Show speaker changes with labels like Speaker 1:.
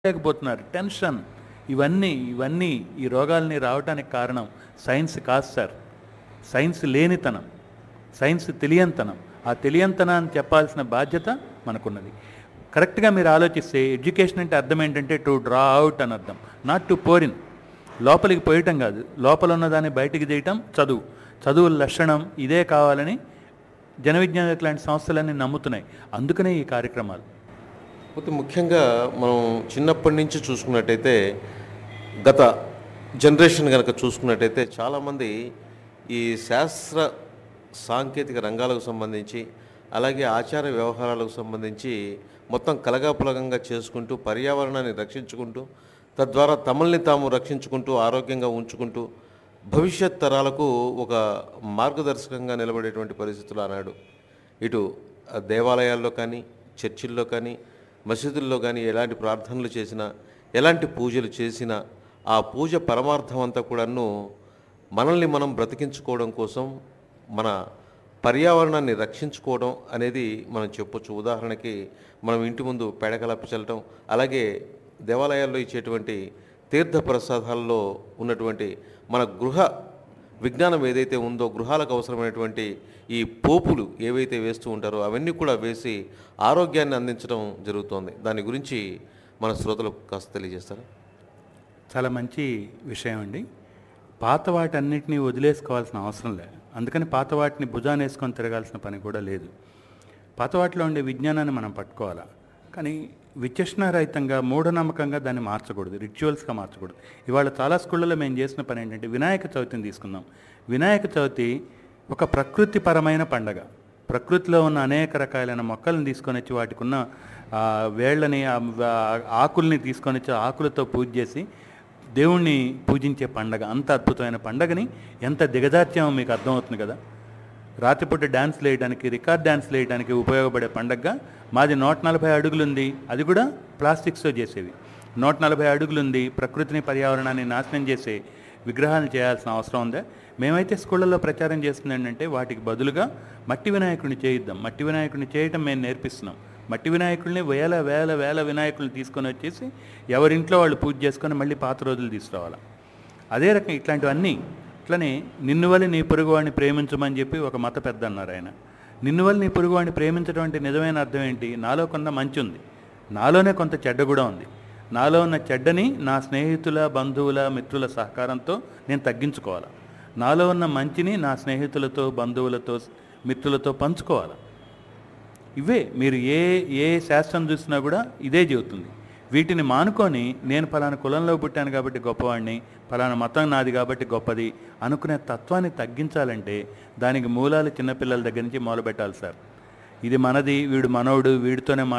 Speaker 1: లేకపోతున్నారు tension ఇవన్నీ ఇవన్నీ ఈ రోగాల్ని రావడానికి కారణం సైన్స్ కాదు సార్ సైన్స్ లేనితనం సైన్స్ తెలియంతనం ఆ తెలియంతనాన్ని చెప్పాల్సిన బాధ్యత మనకున్నది కరెక్ట్గా మీరు ఆలోచిస్తే ఎడ్యుకేషన్ అంటే అర్థం ఏంటంటే టు డ్రా అవుట్ అని అర్థం నాట్ టు పోరిన్ లోపలికి పోయటం కాదు లోపల ఉన్నదాన్ని బయటికి తీయటం చదువు చదువు లక్షణం ఇదే కావాలని జన విజ్ఞాన లాంటి సంస్థలన్నీ నమ్ముతున్నాయి అందుకనే ఈ కార్యక్రమాలు
Speaker 2: పోతే ముఖ్యంగా మనం చిన్నప్పటి నుంచి చూసుకున్నట్టయితే గత జనరేషన్ కనుక చూసుకున్నట్టయితే చాలామంది ఈ శాస్త్ర సాంకేతిక రంగాలకు సంబంధించి అలాగే ఆచార వ్యవహారాలకు సంబంధించి మొత్తం కలగాపులగంగా చేసుకుంటూ పర్యావరణాన్ని రక్షించుకుంటూ తద్వారా తమల్ని తాము రక్షించుకుంటూ ఆరోగ్యంగా ఉంచుకుంటూ భవిష్యత్ తరాలకు ఒక మార్గదర్శకంగా నిలబడేటువంటి పరిస్థితులు ఆనాడు ఇటు ఆ దేవాలయాల్లో కానీ చర్చిల్లో కానీ మసీదుల్లో కానీ ఎలాంటి ప్రార్థనలు చేసినా ఎలాంటి పూజలు చేసినా ఆ పూజ పరమార్థం అంతా కూడాను మనల్ని మనం బ్రతికించుకోవడం కోసం మన పర్యావరణాన్ని రక్షించుకోవడం అనేది మనం చెప్పొచ్చు ఉదాహరణకి మనం ఇంటి ముందు పేడకలప చల్లటం అలాగే దేవాలయాల్లో ఇచ్చేటువంటి తీర్థ ప్రసాదాల్లో ఉన్నటువంటి మన గృహ విజ్ఞానం ఏదైతే ఉందో గృహాలకు అవసరమైనటువంటి ఈ పోపులు ఏవైతే వేస్తూ ఉంటారో అవన్నీ కూడా వేసి ఆరోగ్యాన్ని అందించడం జరుగుతోంది దాని గురించి మన శ్రోతలకు కాస్త తెలియజేస్తారా
Speaker 1: చాలా మంచి విషయం అండి పాత వాటన్నిటినీ వదిలేసుకోవాల్సిన అవసరం లేదు అందుకని పాత వాటిని భుజాన్ని వేసుకొని తిరగాల్సిన పని కూడా లేదు పాత వాటిలో ఉండే విజ్ఞానాన్ని మనం పట్టుకోవాలా కానీ విచక్షణారహితంగా మూఢనమ్మకంగా దాన్ని మార్చకూడదు రిచువల్స్గా మార్చకూడదు ఇవాళ చాలా స్కూళ్ళలో మేము చేసిన పని ఏంటంటే వినాయక చవితిని తీసుకుందాం వినాయక చవితి ఒక ప్రకృతిపరమైన పండగ ప్రకృతిలో ఉన్న అనేక రకాలైన మొక్కలను తీసుకొని వచ్చి వాటికి ఉన్న ఆ, వేళ్ళని ఆ, ఆ- ఆకుల్ని తీసుకొని వచ్చి ఆకులతో పూజ చేసి దేవుణ్ణి పూజించే పండగ అంత అద్భుతమైన పండగని ఎంత దిగజార్చామో మీకు అర్థమవుతుంది కదా రాత్రిపూట డ్యాన్స్ వేయడానికి రికార్డ్ డ్యాన్స్ వేయడానికి ఉపయోగపడే పండగగా మాది నూట నలభై అడుగులుంది అది కూడా ప్లాస్టిక్స్తో చేసేవి నూట నలభై అడుగులుంది ప్రకృతిని పర్యావరణాన్ని నాశనం చేసే విగ్రహాలు చేయాల్సిన అవసరం ఉందా మేమైతే స్కూళ్ళల్లో ప్రచారం చేస్తుంది ఏంటంటే వాటికి బదులుగా మట్టి వినాయకుడిని చేయిద్దాం మట్టి వినాయకుడిని చేయటం మేము నేర్పిస్తున్నాం మట్టి వినాయకుల్ని వేల వేల వేల వినాయకుల్ని తీసుకొని వచ్చేసి ఎవరింట్లో వాళ్ళు పూజ చేసుకొని మళ్ళీ పాత రోజులు తీసుకురావాలి అదే రకం ఇట్లాంటివన్నీ ఇట్లనే నిన్ను వల్ల నీ పొరుగువాడిని ప్రేమించమని చెప్పి ఒక మత పెద్ద అన్నారు ఆయన నిన్ను వల్ల నీ పొరుగువాడిని ప్రేమించడం అంటే నిజమైన అర్థం ఏంటి నాలో కొంత మంచి ఉంది నాలోనే కొంత చెడ్డ కూడా ఉంది నాలో ఉన్న చెడ్డని నా స్నేహితుల బంధువుల మిత్రుల సహకారంతో నేను తగ్గించుకోవాలి నాలో ఉన్న మంచిని నా స్నేహితులతో బంధువులతో మిత్రులతో పంచుకోవాలి ఇవే మీరు ఏ ఏ శాస్త్రం చూసినా కూడా ఇదే చెబుతుంది వీటిని మానుకొని నేను ఫలానా కులంలో పుట్టాను కాబట్టి గొప్పవాడిని ఫలానా మతం నాది కాబట్టి గొప్పది అనుకునే తత్వాన్ని తగ్గించాలంటే దానికి మూలాలు చిన్నపిల్లల దగ్గర నుంచి మొదలుపెట్టాలి సార్ ఇది మనది వీడు మనోడు వీడితోనే మా